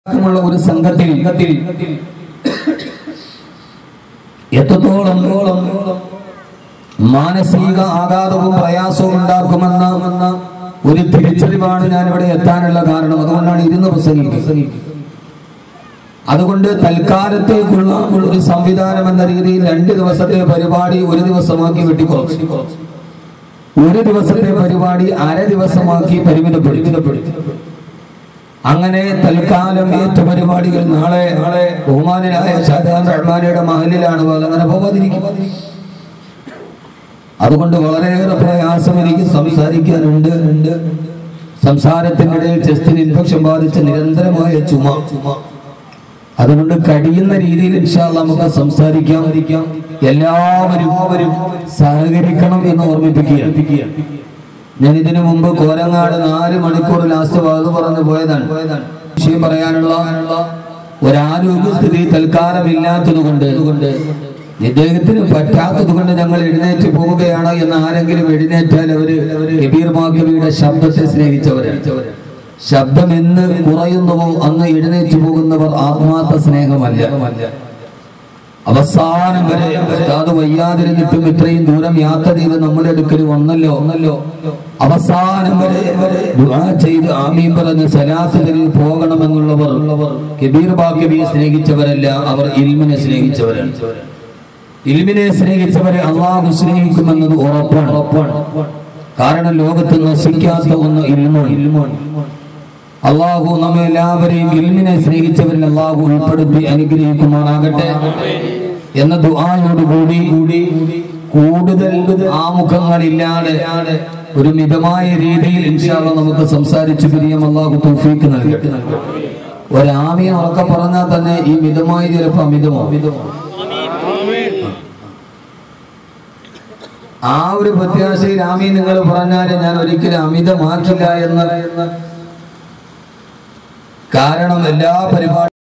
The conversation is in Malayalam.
ഉള്ള ഒരു സംഘത്തിൽ സംഘത്തിൽ എത്രത്തോളം മാനസിക ആഘാതവും പ്രയാസവും ഉണ്ടാക്കുമെന്ന ഒരു തിരിച്ചറിവാണ് ഞാൻ ഇവിടെ എത്താനുള്ള കാരണം അതുകൊണ്ടാണ് ഇരുന്ന് പ്രസംഗിക്കുന്നത് അതുകൊണ്ട് തൽക്കാലത്തേക്കുള്ള ഒരു സംവിധാനം എന്ന രീതിയിൽ രണ്ട് ദിവസത്തെ പരിപാടി ഒരു ദിവസമാക്കി വെട്ടിക്കുറച്ചു ഒരു ദിവസത്തെ പരിപാടി അര ദിവസമാക്കി പരിമിതപ്പെടുത്തി അങ്ങനെ തൽക്കാലം ഏറ്റ പരിപാടികൾ നാളെ നാളെ ബഹുമാനായ ഷാജഹാൻ റഹ്മാനയുടെ മഹലിലാണ് പോലെ അങ്ങനെ പോകാതിരിക്കും അതുകൊണ്ട് വളരെയേറെ പ്രയാസം എനിക്ക് സംസാരിക്കാനുണ്ട് ഉണ്ട് സംസാരത്തിനിടയിൽ ചെസ്റ്റിന് ഇൻഫെക്ഷൻ ബാധിച്ച നിരന്തരമായ ചുമ അതുകൊണ്ട് കഴിയുന്ന രീതിയിൽ ഇൻഷാല്ല നമുക്ക് സംസാരിക്കാം എല്ലാവരും സഹകരിക്കണം എന്ന് ഓർമ്മിപ്പിക്കുക ഞാൻ ഇതിനു മുമ്പ് കോരങ്ങാട് നാല് മണിക്കൂർ ലാസ്റ്റ് വാത് പറഞ്ഞു പോയതാണ് വിഷയം പറയാനുള്ള ഒരാരോഗ്യസ്ഥിതി തൽക്കാലമില്ലാത്തത് കൊണ്ട് ഇദ്ദേഹത്തിന് പറ്റാത്തത് കൊണ്ട് ഞങ്ങൾ എഴുന്നേറ്റ് പോവുകയാണ് എന്ന് ആരെങ്കിലും എഴുന്നേറ്റാൽ അവര് എബീർ മാക്കവിയുടെ ശബ്ദത്തെ സ്നേഹിച്ചവരാണ് ശബ്ദം എന്ന് കുറയുന്നുവോ അന്ന് എഴുന്നേറ്റ് പോകുന്നവർ ആത്മാർത്ഥ സ്നേഹമല്ല അവസാനം വരെ ഉസ്താദ് വയ്യാതിരുന്നിട്ടും ഇത്രയും ദൂരം യാത്ര ചെയ്ത് നമ്മുടെ അടുക്കൽ വന്നല്ലോ ഒന്നല്ലോ അവസാനം വരെ ദുആ ചെയ്ത് ആമീൻ പറഞ്ഞ് സലാസലിൽ പോകണമെന്നുള്ളവർ കബീർ ബാഗ്യവിയെ സ്നേഹിച്ചവരല്ല അവർ ഇൽമിനെ സ്നേഹിച്ചവരാണ് ഇൽമിനെ സ്നേഹിച്ചവരെ അള്ളാഹു സ്നേഹിക്കുമെന്നത് ഉറപ്പാണ് ഉറപ്പാണ് കാരണം ലോകത്ത് നശിക്കാത്ത ഒന്ന് ഇൽമോൺ ഇൽമോൺ അള്ളാഹു നമ്മെ എല്ലാവരെയും ഇൽമിനെ സ്നേഹിച്ചവരിൽ അള്ളാഹു ഉൾപ്പെടുത്തി അനുഗ്രഹിക്കുമാറാകട്ടെ എന്ന ദുആയോട് കൂടി കൂടി കൂടുതൽ ആമുഖങ്ങളില്ലാതെ ഒരു മിതമായ രീതിയിൽ ഇൻഷാല്ല നമുക്ക് സംസാരിച്ചു പിരിയാം അള്ളാഹു തൗഫീക്ക് നൽകട്ടെ ഒരാമിയെ ഉറക്കം പറഞ്ഞാൽ തന്നെ ഈ മിതമായ ചിലപ്പോ അമിതമോ അമിതമോ ആ ഒരു പ്രത്യാശയിൽ ആമി നിങ്ങൾ പറഞ്ഞാൽ ഞാൻ ഒരിക്കലും അമിതമാക്കില്ല എന്ന് കാരണം എല്ലാ പരിപാടി